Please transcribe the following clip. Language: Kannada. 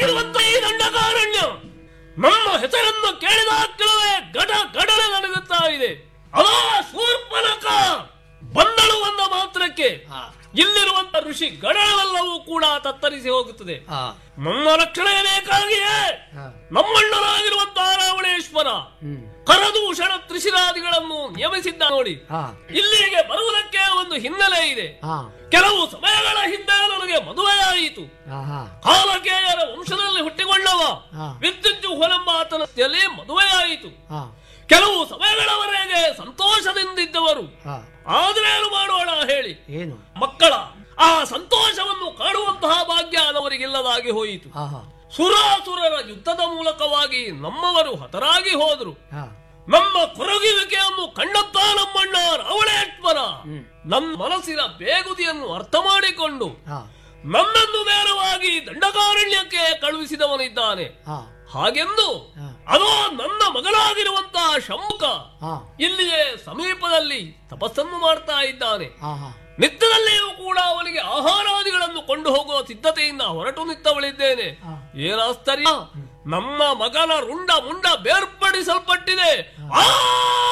ಆಗಿರುವಂತ ಈ ದಂಡಕಾರಣ್ಯ ನಮ್ಮ ಹೆಸರನ್ನು ಕೇಳಿದ ಕೆಲವೇ ಗಡ ಗಡನೆ ನಡುಗುತ್ತಾ ಇದೆ ಅದಾ ಶೂರ್ಪನಕ ಬಂದಳು ಅಂದ ಮಾತ್ರಕ್ಕೆ ಆ, ಇಲ್ಲಿರುವಂತ ಋಷಿ ಗಡವೆಲ್ಲವೂ ಕೂಡ ತತ್ತರಿಸಿ ಹೋಗುತ್ತದೆ ಆ, ನಮ್ಮ ರಕ್ಷಣೆ ಬೇಕಾಗಿಯೇ ಆ, ನಮ್ಮಣ್ಣನಾಗಿರುವಂತಹ ರಾವಣೇಶ್ವರ ಹ್ಮ್, ಕರದೂಷಣ ತ್ರಿಶಿರಾದಿಗಳನ್ನು ನೇಮಿಸಿದ್ದ ನೋಡಿ ಆ, ಇಲ್ಲಿಗೆ ಬರುವುದಕ್ಕೆ ಒಂದು ಹಿನ್ನೆಲೆ ಇದೆ ಆ, ಕೆಲವು ಸಮಯಗಳ ಹಿಂದೆ ನನಗೆ ಮದುವೆಯಾಯಿತು ಆಹಾ, ಕಾಲಕೇಯರ ವಂಶದಲ್ಲಿ ಹುಟ್ಟಿಕೊಂಡವ ಆ, ವಿದ್ಯುಜ್ಜು ಹೊಲೆಂಬ ಆತನಲ್ಲಿ ಮದುವೆಯಾಯಿತು ಆ, ಕೆಲವು ಸಮಯಗಳವರೆಗೆ ಸಂತೋಷದಿಂದಿದ್ದವರು ಆ, ಆದ್ರೆ ಏನು ಮಾಡೋಣ ಹೇಳಿ ಏನು ಮಕ್ಕಳ ಆ ಸಂತೋಷವನ್ನು ಕಾಣುವಂತಹ ಭಾಗ್ಯ ಅವರಿಗಿಲ್ಲದಾಗಿ ಹೋಯಿತು ಆಹಾ, ಸುರಾಸುರರ ಯುದ್ಧದ ಮೂಲಕವಾಗಿ ನಮ್ಮವರು ಹತರಾಗಿ ಹೋದರು ಆ, ನಮ್ಮ ಕೊರಗುವಿಕೆಯನ್ನು ಕಂಡಂತ ನಮ್ಮಣ್ಣ ರಾವಣೇಶ್ವರ ಹ್ಮ್, ನನ್ನ ಮನಸ್ಸಿನ ಬೇಗುದಿಯನ್ನು ಅರ್ಥ ಮಾಡಿಕೊಂಡು ಆ, ನನ್ನನ್ನು ನೇರವಾಗಿ ದಂಡಕಾರಣ್ಯಕ್ಕೆ ಕಳುಹಿಸಿದವನಿದ್ದಾನೆ ಆ, ಹಾಗೆಂದು ಆ, ಅದೋ ನನ್ನ ಮಗನಾಗಿರುವಂತಹ ಶಂಭುಕ ಆ, ಇಲ್ಲಿಯೇ ಸಮೀಪದಲ್ಲಿ ತಪಸ್ಸನ್ನು ಮಾಡ್ತಾ ಇದ್ದಾನೆ ಆಹಾ, ನಿತ್ಯದಲ್ಲಿಯೂ ಕೂಡ ಅವನಿಗೆ ಆಹಾರಾದಿಗಳನ್ನು ಕೊಂಡು ಹೋಗುವ ಸಿದ್ಧತೆಯಿಂದ ಹೊರಟು ನಿತ್ತವಳಿದ್ದೇನೆ ಆ. ಏನಾಶ್ಚರ್ಯ ನಮ್ಮ ಮಗನ ರುಂಡ ಮುಂಡ ಬೇರ್ಪಡಿಸಲ್ಪಟ್ಟಿದೆ ಆ